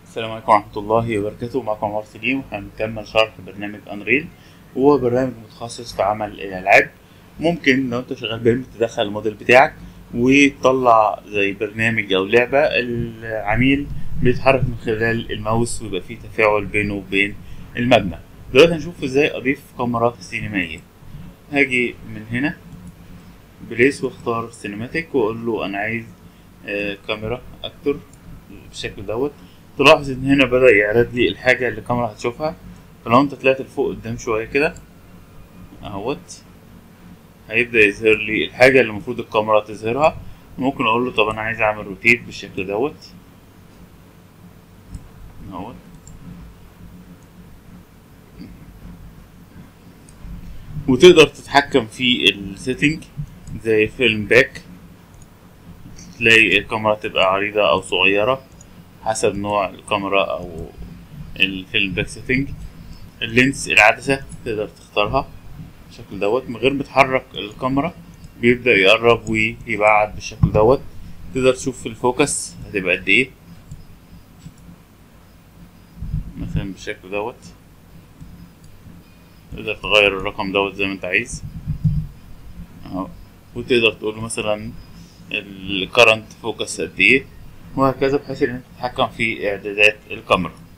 السلام عليكم ورحمة الله وبركاته معكم عمر سليم وهنكمل شرح برنامج انريل وهو برنامج متخصص في عمل الألعاب ممكن لو انت شغال بيرم تدخل الموديل بتاعك وتطلع زي برنامج أو لعبة العميل بيتحرك من خلال الماوس ويبقى فيه تفاعل بينه وبين المبنى دلوقتي هنشوف ازاي أضيف كاميرا سينمائية هاجي من هنا بليس واختار سينماتيك واقول له انا عايز آه، كاميرا اكتر بالشكل دوت تلاحظ ان هنا بدأ يعرض لي الحاجة اللي الكاميرا هتشوفها فلو انت طلعت لفوق قدام شوية كده اهوت هيبدأ يظهر لي الحاجة اللي المفروض الكاميرا تظهرها ممكن اقول له طب انا عايز اعمل روتيت بالشكل دوت اهوت وتقدر تتحكم في السيتنج زي فيلم باك تلاقي الكاميرا تبقى عريضة أو صغيرة حسب نوع الكاميرا أو الفيلم باك سيتنج اللينس العدسة تقدر تختارها بالشكل دوت من غير ما تحرك الكاميرا بيبدأ يقرب ويبعد بالشكل دوت تقدر تشوف الفوكس هتبقى قد ايه مثلا بالشكل دوت تقدر تغير الرقم دوت زي ما انت عايز اهو وتقدر تقول له مثلا الكرنت فوكس قد ايه وهكذا بحيث ان انت تتحكم في اعدادات الكاميرا